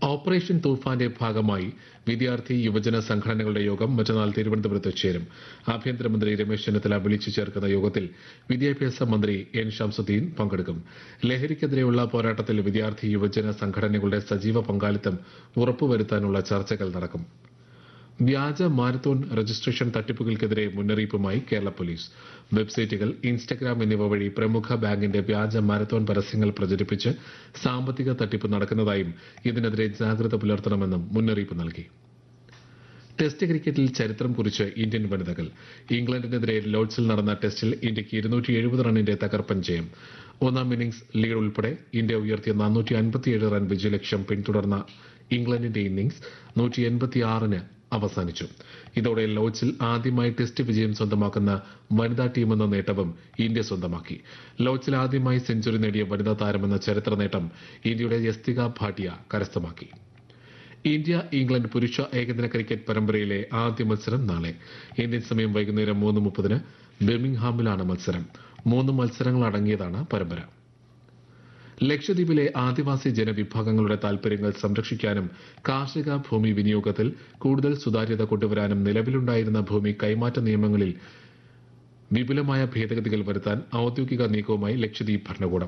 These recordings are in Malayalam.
ഓപ്പറേഷൻ തൂഫാന്റെ ഭാഗമായി വിദ്യാർത്ഥി യുവജന സംഘടനകളുടെ യോഗം മറ്റന്നാൾ തിരുവനന്തപുരത്ത് ചേരും ആഭ്യന്തരമന്ത്രി രമേശ് ചെന്നിത്തല വിളിച്ചു ചേർക്കുന്ന യോഗത്തിൽ വിദ്യാഭ്യാസ മന്ത്രി എൻ ഷംസുദ്ദീൻ പങ്കെടുക്കും ലഹരിക്കെതിരെയുള്ള പോരാട്ടത്തിൽ വിദ്യാർത്ഥി യുവജന സംഘടനകളുടെ സജീവ പങ്കാളിത്തം ഉറപ്പുവരുത്താനുള്ള ചർച്ചകൾ നടക്കും വ്യാജ മാരത്തോൺ രജിസ്ട്രേഷൻ തട്ടിപ്പുകൾക്കെതിരെ മുന്നറിയിപ്പുമായി കേരള പോലീസ് വെബ്സൈറ്റുകൾ ഇൻസ്റ്റഗ്രാം എന്നിവ വഴി പ്രമുഖ ബാങ്കിന്റെ വ്യാജ മാരത്തോൺ പരസ്യങ്ങൾ പ്രചരിപ്പിച്ച് സാമ്പത്തിക തട്ടിപ്പ് നടക്കുന്നതായും ഇതിനെതിരെ ജാഗ്രത പുലർത്തണമെന്നും മുന്നറിയിപ്പ് നൽകി ടെസ്റ്റ് ക്രിക്കറ്റിൽ ചരിത്രം കുറിച്ച് ഇന്ത്യൻ വനിതകൾ ഇംഗ്ലണ്ടിനെതിരെ ലോർഡ്സിൽ നടന്ന ടെസ്റ്റിൽ ഇന്ത്യക്ക് ഇരുന്നൂറ്റി എഴുപത് റണ്ണിന്റെ തകർപ്പൻ ജയം ഒന്നാം ഇന്നിംഗ്സ് ലീഡ് ഉൾപ്പെടെ ഇന്ത്യ ഉയർത്തിയ നാനൂറ്റി അൻപത്തിയേഴ് റൺ വിജയലക്ഷ്യം പിന്തുടർന്ന ഇംഗ്ലണ്ടിന്റെ ഇന്നിംഗ്സ് നൂറ്റി എൺപത്തിയാറിന് അവസാനിച്ചു ഇതോടെ ലോർഡ്സിൽ ആദ്യമായി ടെസ്റ്റ് വിജയം സ്വന്തമാക്കുന്ന വനിതാ ടീമെന്ന നേട്ടവും ഇന്ത്യ സ്വന്തമാക്കി ലോർഡ്സിൽ ആദ്യമായി സെഞ്ചുറി നേടിയ വനിതാ താരമെന്ന ചരിത്ര നേട്ടം ഇന്ത്യയുടെ യസ്തിക ഭാട്ടിയ കരസ്ഥമാക്കി ഇന്ത്യ ഇംഗ്ലണ്ട് പുരുഷ ഏകദിന ക്രിക്കറ്റ് പരമ്പരയിലെ ആദ്യ മത്സരം നാളെ ഇന്ത്യൻ സമയം വൈകുന്നേരം മൂന്ന് മുപ്പതിന് ബിർമിംഗ്ഹാമിലാണ് മത്സരം മൂന്ന് മത്സരങ്ങൾ അടങ്ങിയതാണ് പരമ്പര ലക്ഷദ്വീപിലെ ആദിവാസി ജനവിഭാഗങ്ങളുടെ താൽപര്യങ്ങൾ സംരക്ഷിക്കാനും കാർഷിക ഭൂമി വിനിയോഗത്തിൽ കൂടുതൽ സുതാര്യത കൊണ്ടുവരാനും നിലവിലുണ്ടായിരുന്ന ഭൂമി കൈമാറ്റ നിയമങ്ങളിൽ വിപുലമായ ഭേദഗതികൾ വരുത്താൻ ഔദ്യോഗിക നീക്കവുമായി ലക്ഷദ്വീപ് ഭരണകൂടം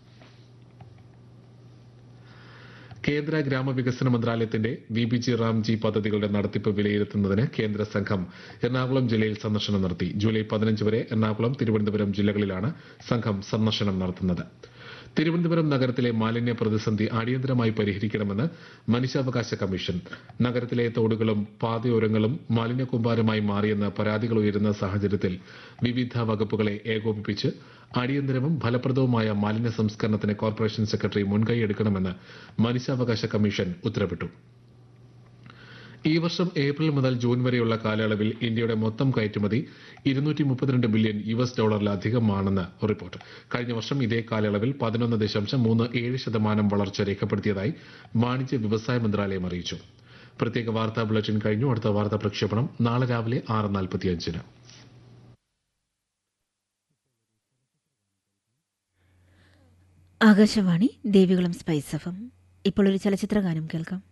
കേന്ദ്ര ഗ്രാമവികസന മന്ത്രാലയത്തിന്റെ വി ബി ജി റാംജി പദ്ധതികളുടെ നടത്തിപ്പ് വിലയിരുത്തുന്നതിന് കേന്ദ്ര സംഘം എറണാകുളം ജില്ലയിൽ സന്ദർശനം നടത്തി ജൂലൈ പതിനഞ്ച് വരെ എറണാകുളം തിരുവനന്തപുരം ജില്ലകളിലാണ് സംഘം സന്ദർശനം നടത്തുന്നത് തിരുവനന്തപുരം നഗരത്തിലെ മാലിന്യ പ്രതിസന്ധി അടിയന്തരമായി പരിഹരിക്കണമെന്ന് മനുഷ്യാവകാശ കമ്മീഷൻ നഗരത്തിലെ തോടുകളും പാതയോരങ്ങളും മാലിന്യ കൂമ്പാരമായി മാറിയെന്ന് പരാതികൾ ഉയരുന്ന സാഹചര്യത്തിൽ വിവിധ വകുപ്പുകളെ ഏകോപിപ്പിച്ച് അടിയന്തരവും ഫലപ്രദവുമായ മാലിന്യ സംസ്കരണത്തിന് കോർപ്പറേഷൻ സെക്രട്ടറി മുൻകൈയെടുക്കണമെന്ന് മനുഷ്യാവകാശ കമ്മീഷൻ ഉത്തരവിട്ടു ഈ വർഷം ഏപ്രിൽ മുതൽ ജൂൺ വരെയുള്ള കാലയളവിൽ ഇന്ത്യയുടെ മൊത്തം കയറ്റുമതി ഇരുന്നൂറ്റി മുപ്പത്തിരണ്ട് ബില്യൺ യു എസ് ഡോളറിലധികമാണെന്ന് റിപ്പോർട്ട് കഴിഞ്ഞ വർഷം ഇതേ കാലയളവിൽ പതിനൊന്ന് ദശാംശം മൂന്ന് ഏഴ് ശതമാനം വളർച്ച രേഖപ്പെടുത്തിയതായി വാണിജ്യ വ്യവസായ മന്ത്രാലയം അറിയിച്ചു പ്രത്യേക വാർത്താ ബുള്ളറ്റിൻ കഴിഞ്ഞു അടുത്ത വാർത്താ പ്രക്ഷേപണം നാളെ രാവിലെ ആറ് നാൽപ്പത്തിയഞ്ചിന് ആകാശവാണി ദേവികുളം സ്പൈസ് എഫം ഇപ്പോൾ ഒരു ചലച്ചിത്ര ഗാനം കേൾക്കാം